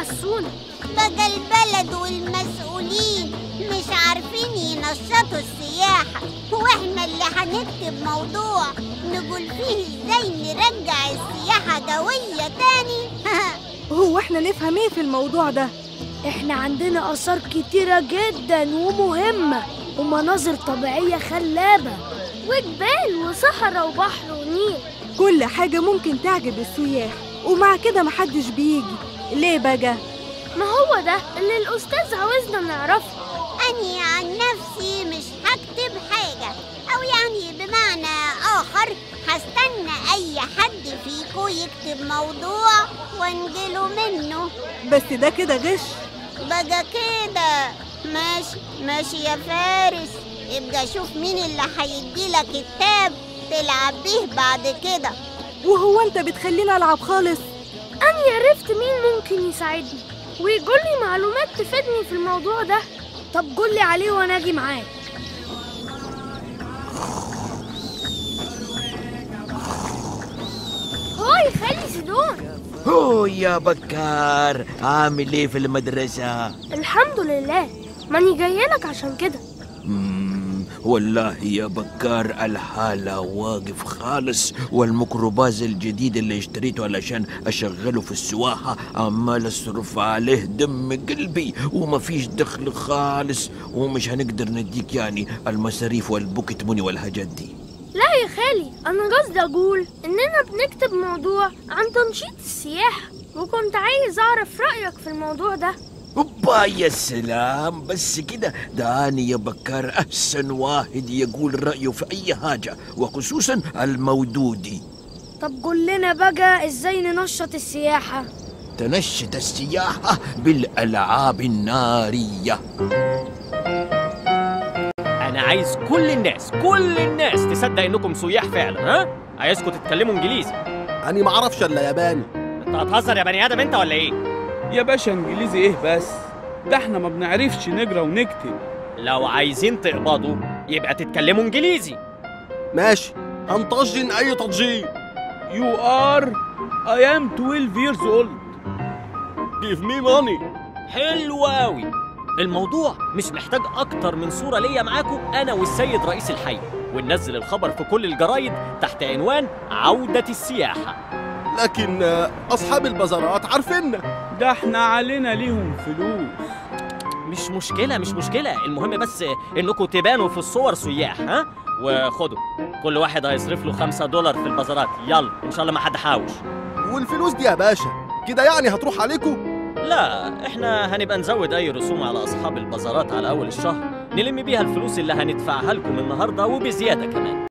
حسونا بقى البلد والمسؤولين مش عارفين ينشطوا السياحة واحنا اللي هنكتب موضوع نقول فيه ازاي نرجع السياحة قوية تاني هو احنا نفهم ايه في الموضوع ده احنا عندنا آثار كتيرة جدا ومهمة ومناظر طبيعية خلابة وجبال وصحراء وبحر ونيل كل حاجة ممكن تعجب السياح ومع كده محدش بيجي ليه بقى ما هو ده اللي الأستاذ عاوزنا نعرفه أني عن نفسي مش هكتب حاجة أو يعني بمعنى آخر هستنى أي حد فيكو يكتب موضوع وانجله منه بس ده كده غش بقى كده ماشي ماشي يا فارس ابقى شوف مين اللي هيديلك كتاب تلعب بيه بعد كده وهو انت بتخلينا العب خالص أنا عرفت مين ممكن يساعدني ويقول لي معلومات تفيدني في الموضوع ده طب قول لي عليه وأنا أجي معاك هاي خالي سيدون هو يا بكار عامل ايه في المدرسة؟ الحمد لله ماني جايلك عشان كده مم، والله يا بكار الحالة واقف خالص والميكروباص الجديد اللي اشتريته علشان اشغله في السواحة عمال اصرف عليه دم قلبي ومفيش دخل خالص ومش هنقدر نديك يعني المصاريف والبوكت موني والحاجات دي لا يا خالي أنا قصدي أقول إننا بنكتب موضوع عن تنشيط السياحة وكنت عايز أعرف رأيك في الموضوع ده اوبا يا سلام بس كده ده أنا يا بكار أحسن واحد يقول رأيه في أي حاجة وخصوصا المودودي طب قول لنا بقى إزاي ننشط السياحة تنشط السياحة بالألعاب النارية انا عايز كل الناس كل الناس تصدق انكم سياح فعلا ها عايزكم تتكلموا انجليزي أنا معرفش إلا ياباني انت هتهزر يا بني ادم انت ولا ايه يا باشا انجليزي ايه بس ده احنا ما بنعرفش نقرا ونكتب لو عايزين تقبضوا يبقى تتكلموا انجليزي ماشي هنطجن أي تضجين يو ار اي ام 12 years old Give me money حلو قوي الموضوع مش محتاج اكتر من صوره ليا معاكم انا والسيد رئيس الحي وننزل الخبر في كل الجرايد تحت عنوان عوده السياحه لكن آه، أصحاب البازارات عارفيننا ده احنا علينا ليهم فلوس مش مشكله مش مشكله المهم بس انكم تبانوا في الصور سياح ها وخدوا كل واحد هيصرف له خمسة دولار في البازارات يلا ان شاء الله ما حد حاوش والفلوس دي يا باشا كده يعني هتروح عليكم لا احنا هنبقى نزود اي رسوم على اصحاب البازارات على اول الشهر نلم بيها الفلوس اللي هندفعها لكم النهارده وبزياده كمان